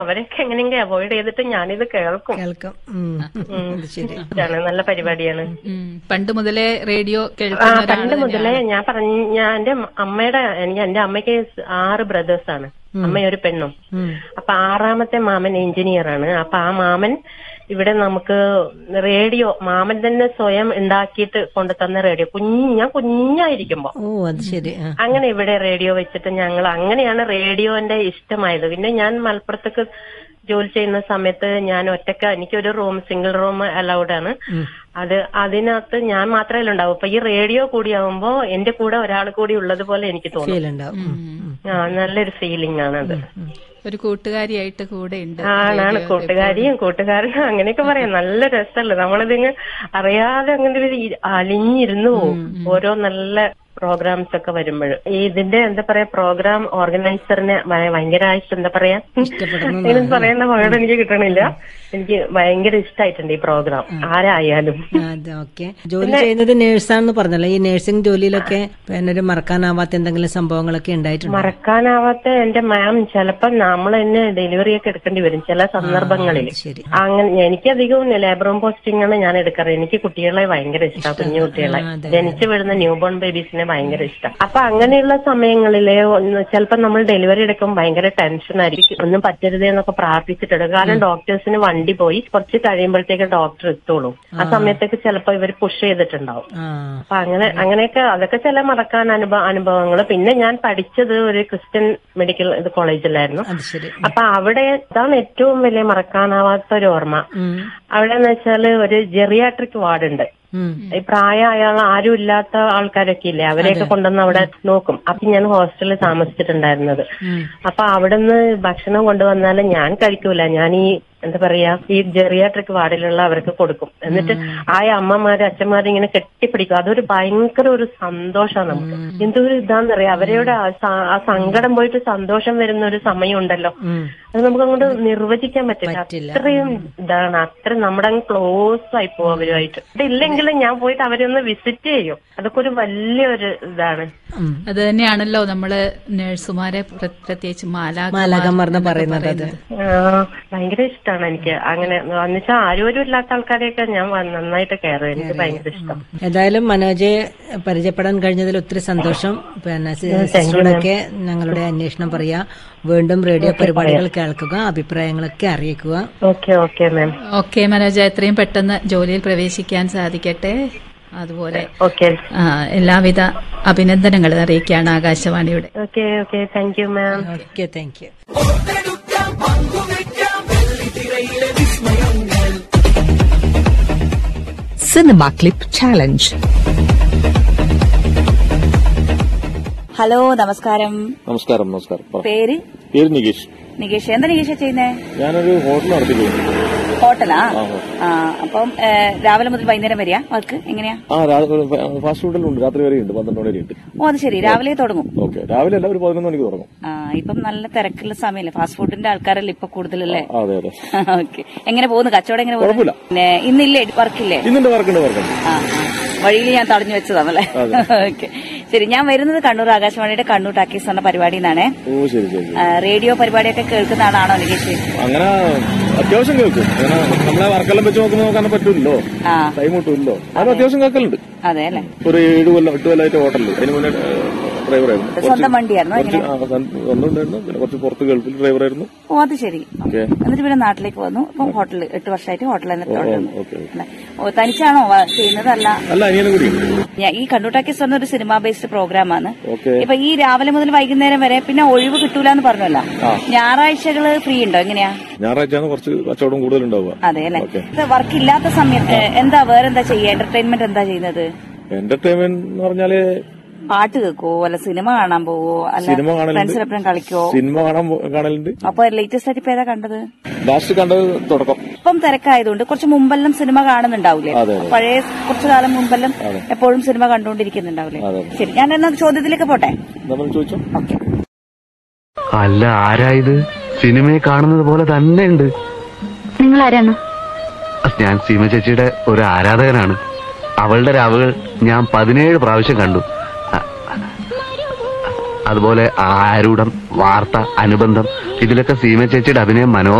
അവരൊക്കെ എങ്ങനെയെങ്കിലും അവോയ്ഡ് ചെയ്തിട്ട് ഞാനിത് കേൾക്കും കേൾക്കാം ഉം. അത് ശരി ഇതാണ് നല്ല പരിപാടിയാണ് ഉം. പണ്ട് മുതലേ റേഡിയോ ആ കേൾക്കുന്ന ഒരാൾ പണ്ട് മുതലേ ഞാൻ പറഞ്ഞ ഞാൻ എന്റെ അമ്മയുടെ എനിക്ക് എന്റെ അമ്മയ്ക്ക് ആറ് ബ്രദേഴ്സ് ആണ് അമ്മ ഒരു പെണ്ണും ഉം. അപ്പൊ ആറാമത്തെ മാമൻ എഞ്ചിനീയർ ആണ് അപ്പൊ ആ മാമൻ ഇവിടെ നമുക്ക് റേഡിയോ മാമൻ തന്നെ സ്വയം ഉണ്ടാക്കിയിട്ട് കൊണ്ടുതന്ന റേഡിയോ കുഞ്ഞ് ഞാൻ കുഞ്ഞായിരിക്കുമ്പോ ഓ അത് ശരി ആ. അങ്ങനെ ഇവിടെ റേഡിയോ വെച്ചിട്ട് ഞങ്ങൾ അങ്ങനെയാണ് റേഡിയോന്റെ ഇഷ്ടമായത് പിന്നെ ഞാൻ മലപ്പുറത്തേക്ക് ജോലി ചെയ്യുന്ന സമയത്ത് ഞാൻ ഒറ്റക്ക എനിക്കൊരു റൂം സിംഗിൾ റൂം അലൗഡ് ആണ് അത് അതിനകത്ത് ഞാൻ മാത്രമല്ല ഉണ്ടാവും അപ്പൊ ഈ റേഡിയോ കൂടിയാവുമ്പോ എന്റെ കൂടെ ഒരാൾ കൂടി ഉള്ളത് പോലെ എനിക്ക് തോന്നും ഫീൽ ഉണ്ടാവും ഉം. ഉം. ആ നല്ലൊരു ഫീലിംഗ് ആണത് ഒരു കൂട്ടുകാരിയായിട്ട് കൂടെ ഉണ്ട് ആണാണ് കൂട്ടുകാരിയും കൂട്ടുകാരനും അങ്ങനെയൊക്കെ പറയാം നല്ല രസമല്ലേ നമ്മളിതിങ്ങ് അറിയാതെ അങ്ങനെ ഒരു ഇ- അലിഞ്ഞിരുന്നു പോകും ഓരോ നല്ല പ്രോഗ്രാംസ് ഒക്കെ വരുമ്പോൾ ഇതിന്റെ എന്താ പറയാ പ്രോഗ്രാം ഓർഗനൈസറിനെ ഭയ- ഭയങ്കരമായിട്ട് എന്താ പറയാ ഇങ്ങനെ പറയുന്ന വേർഡ് എനിക്ക് കിട്ടണില്ല എനിക്ക് ഭയങ്കര ഇഷ്ടമായിട്ടുണ്ട് ഈ പ്രോഗ്രാം ആരായാലും അതെ ഓക്കെ ജോലി ചെയ്യുന്നത് നേഴ്സാണെന്ന് പറഞ്ഞല്ലോ ഈ നേഴ്സിംഗ് ജോലിയിലൊക്കെ പിന്നെ ഒരു മറക്കാനാവാത്ത എന്തെങ്കിലും സംഭവങ്ങളൊക്കെ ഉണ്ടായിട്ടുണ്ട് മറക്കാനാവാത്ത എന്റെ മാം ചിലപ്പോ നമ്മൾ തന്നെ ഡെലിവറി ഒക്കെ എടുക്കേണ്ടി വരും ചില സന്ദർഭങ്ങളിൽ ശരി അങ്ങനെ എനിക്കധികവും ലേബർ റൂം പോസ്റ്റിംഗ് ആണ് ഞാൻ എടുക്കാറ് എനിക്ക് കുട്ടികളെ ഭയങ്കര ഇഷ്ടമാണ് കുഞ്ഞു കുട്ടികളെ ജനിച്ചു വീഴുന്ന ന്യൂ ബോൺ ബേബീസിനെ ഭയങ്കര ഇഷ്ടം അപ്പൊ അങ്ങനെയുള്ള സമയങ്ങളിലെ ചിലപ്പോൾ നമ്മൾ ഡെലിവറി എടുക്കുമ്പോൾ ഭയങ്കര ടെൻഷൻ ആയിരിക്കും ഒന്നും പറ്റരുതേ എന്നൊക്കെ പ്രാർത്ഥിച്ചിട്ടെടുക്കും കാരണം ഡോക്ടേഴ്സിന് വണ്ടി പോയി കുറച്ച് കഴിയുമ്പോഴത്തേക്ക് ഡോക്ടർ എത്തുള്ളൂ ആ സമയത്തേക്ക് ചിലപ്പോൾ ഇവർ പുഷ് ചെയ്തിട്ടുണ്ടാവും ആ അപ്പൊ അങ്ങനെ അങ്ങനെയൊക്കെ അതൊക്കെ ചില മറക്കാൻ അനുഭവ അനുഭവങ്ങൾ പിന്നെ ഞാൻ പഠിച്ചത് ഒരു ക്രിസ്ത്യൻ മെഡിക്കൽ ഇത് കോളേജിലായിരുന്നു അത് ശരി അപ്പൊ അവിടെ ഇതാണ് ഏറ്റവും വലിയ മറക്കാനാവാത്ത ഒരു ഓർമ്മ ഉം. അവിടെ എന്ന് വെച്ചാല് ഒരു ജെറിയാട്രിക് വാർഡ് ഉണ്ട് ഉം. ഈ പ്രായമായ ആരും ഇല്ലാത്ത ആൾക്കാരൊക്കെ ഇല്ലേ അവരെയൊക്കെ കൊണ്ടുവന്ന് അവിടെ നോക്കും അപ്പൊ ഞാൻ ഹോസ്റ്റലിൽ താമസിച്ചിട്ടുണ്ടായിരുന്നത് അപ്പൊ അവിടുന്ന് ഭക്ഷണം കൊണ്ടുവന്നാലും ഞാൻ കഴിക്കൂല ഞാൻ ഈ എന്താ പറയാ ഈ ജെറിയാട്രിക് വാർഡിലുള്ള അവർക്ക് കൊടുക്കും എന്നിട്ട് ആയ അമ്മമാര് അച്ഛന്മാര് ഇങ്ങനെ കെട്ടിപ്പിടിക്കും അതൊരു ഭയങ്കര ഒരു സന്തോഷമാണ് നമുക്ക് എന്തൊരു ഇതാന്നറിയാം അവരുടെ ആ സ- ആ സങ്കടം പോയിട്ട് സന്തോഷം വരുന്ന ഒരു സമയം ഉണ്ടല്ലോ ഉം. അത് നമുക്ക് അങ്ങോട്ട് നിർവചിക്കാൻ പറ്റില്ല പറ്റില്ല. അത്രയും ഇതാണ് അത്ര നമ്മുടെ അങ്ങ് ക്ലോസ് ആയി പോകും അവരുമായിട്ട് ഇതില്ലെങ്കിലും ഞാൻ പോയിട്ട് അവരെ ഒന്ന് വിസിറ്റ് ചെയ്യും അതൊക്കെ ഒരു വലിയൊരു ഇതാണ് ഉം. അത് തന്നെയാണല്ലോ നമ്മള് നഴ്സുമാരെ പ്ര- പ്രത്യേകിച്ച് മാലാഖ മാലാഖമാർ എന്ന് പറയുന്നത് അത് ആ, ഭയങ്കര ഇഷ്ടമാണ് എനിക്ക് അങ്ങനെ എന്നുവെച്ചാൽ ആരോരും ഇല്ലാത്ത ആൾക്കാരെയൊക്കെ ഞാൻ വ- നന്നായിട്ട് കയറും എനിക്ക് ഭയങ്കര ഇഷ്ടം ഏതായാലും മനോജയെ പരിചയപ്പെടാൻ കഴിഞ്ഞതിൽ ഒത്തിരി സന്തോഷം പിന്നെ സി- സിസ്റ്ററോടൊക്കെ ഞങ്ങളുടെ അന്വേഷണം പറയാ വീണ്ടും റേഡിയോ പരിപാടികൾ കേൾക്കുക അഭിപ്രായങ്ങളൊക്കെ അറിയിക്കുക okay okay ma'am okay Manoja എത്രയും പെട്ടെന്ന് ജോലിയിൽ പ്രവേശിക്കാൻ സാധിക്കട്ടെ അതുപോലെ ഓക്കെ ആ, എല്ലാവിധ അഭിനന്ദനങ്ങൾ അറിയിക്കുകയാണ് ആകാശവാണിയുടെ okay okay thank you ma'am okay thank you Cinema Clip Challenge. Hello നമസ്കാരം നമസ്കാരം നമസ്കാരം പറ. പേര് പേര് നികേഷ് നികേഷ് എന്താ നികേഷ് ചെയ്യുന്നേ ഞാനൊരു ഹോട്ടൽ നടത്തിക്കുന്നു ഹോട്ടലാ ആ, ആ അപ്പം ഏ, രാവിലെ മുതൽ വൈകുന്നേരം വരിക വർക്ക് എങ്ങനെയാ ആ രാ- ഫാസ്റ്റ് ഫുഡിലുണ്ട് രാത്രി വരെ ഉണ്ട് പന്ത്രണ്ട് മണി വരെ ഉണ്ട് ഓ അത് ശരി രാവിലെ തുടങ്ങും ഓക്കെ രാവിലെ അല്ല ഒരു പതിനൊന്ന് മണിക്ക് തുടങ്ങും ആ ഇപ്പം നല്ല തിരക്കുള്ള സമയമല്ലേ ഫാസ്റ്റ് ഫുഡിന്റെ ആൾക്കാരല്ലേ ഇപ്പൊ കൂടുതലല്ലേ ആ, അതെ അതെ ഓക്കെ എങ്ങനെ പോകുന്നു കച്ചവടം എങ്ങനെ പോകുന്നു കുഴപ്പമില്ല. പിന്നെ ഇന്നില്ലേ വർക്കില്ലേ ഇന്നിന്റെ വർക്കുണ്ട് വർക്കുണ്ട് ആ വഴിയിൽ ഞാൻ തടഞ്ഞു വെച്ചതാണല്ലേ ഓക്കെ ശരി ഞാൻ വരുന്നത് കണ്ണൂർ ആകാശവാണിയുടെ കണ്ണൂർ ടാക്കീസ് എന്ന പരിപാടിയിൽ നിന്നാണേ ഓ ശരി ശരി ശരി. ആ, റേഡിയോ പരിപാടിയൊക്കെ കേൾക്കുന്ന ആളാണോ നികേഷ് അങ്ങനെ അത്യാവശ്യം കേൾക്കും അങ്ങനെ നമ്മളെ വർക്കെല്ലാം വെച്ച് നോക്കുമ്പോൾ നോക്കാൻ പറ്റൂല്ലോ ആ ടൈം കിട്ടുമല്ലോ അത് അത്യാവശ്യം കേൾക്കലുണ്ട് അതെ അല്ലേ ഒരു ഏഴ് കൊല്ലം എട്ട് കൊല്ലമായിട്ട് ഹോട്ടലിൽ അതിന് മുന്നേ ഡ്രൈവറായിരുന്നു സ്വന്തം വണ്ടിയായിരുന്നോ കുറച്ച് ആ, സ്വന്തം ഉണ്ടായിരുന്നു പിന്നെ കുറച്ച് പുറത്ത് ഗൾഫിൽ ഡ്രൈവറായിരുന്നു ഓ അത് ശരി ഓക്കെ എന്നിട്ട് പിന്നെ നാട്ടിലേക്ക് വന്നു ഇപ്പം ഹോട്ടലിൽ എട്ട് വർഷമായിട്ട് ഹോട്ടലിൽ തന്നെ തുടരുന്നു ഓക്കെ അല്ലേ? ഓ തനിച്ചാണോ വ- ചെയ്യുന്നത് അല്ല അല്ല അനിയനും കൂടി ഞാൻ ഈ കണ്ണൂട്ടാക്കിസ് പറഞ്ഞ ഒരു സിനിമ ബേസ്ഡ് പ്രോഗ്രാം ആണ് ഓക്കെ ഇപ്പൊ ഈ രാവിലെ മുതൽ വൈകുന്നേരം വരെ പിന്നെ ഒഴിവ് കിട്ടൂല എന്ന് പറഞ്ഞല്ലോ ഞായറാഴ്ചകള് ഫ്രീ ഉണ്ടോ എങ്ങനെയാ ഞായറാഴ്ചയാണ് കുറച്ച് കച്ചവടം കൂടുതലുണ്ടാവുക അതെ അല്ലെ ഓക്കെ വർക്ക് ഇല്ലാത്ത സമയത്ത് എന്താ വേറെന്താ ചെയ്യുക എന്റർടൈൻമെന്റ് എന്താ ചെയ്യുന്നത് എന്റർടൈൻമെന്റ് എന്ന് പറഞ്ഞാല് പാട്ട് കേൾക്കോ അല്ല സിനിമ കാണാൻ പോവോ അല്ല സിനിമ കാണലുണ്ട് ഫ്രണ്ട്സിനൊപ്പം കളിക്കോ സിനിമ കാണാൻ പോ- കാണലുണ്ട് അപ്പൊ ലേറ്റസ്റ്റ് ആയിട്ട് ഇപ്പൊ ഏതാ കണ്ടത് ലാസ്റ്റ് കണ്ടത് തുടക്കം ഇപ്പം തിരക്കായതുകൊണ്ട് കുറച്ച് മുമ്പെല്ലാം സിനിമ കാണുന്നുണ്ടാവില്ലേ അതെ, അതെ. പഴയ കുറച്ചു കാലം മുമ്പെല്ലാം എപ്പോഴും സിനിമ കണ്ടുകൊണ്ടിരിക്കുന്നുണ്ടാവില്ലേ അതെ. ശരി ഞാൻ എന്നാ ചോദ്യത്തിലേക്ക് പോട്ടെ നമ്മൾ ചോദിച്ചോ ഓക്കെ അല്ല ആരായത് സിനിമയിൽ കാണുന്നത് പോലെ തന്നെ ഉണ്ട് നിങ്ങൾ ആരാണ് ഞാൻ സീമ ചേച്ചിയുടെ ഒരു ആരാധകനാണ് അവളുടെ രാവുകൾ ഞാൻ പതിനേഴ് പ്രാവശ്യം കണ്ടു അ- അതുപോലെ ആരൂഢം വാർത്ത അനുബന്ധം ഇതിലൊക്കെ സീമ ചേച്ചിയുടെ അഭിനയം മനോ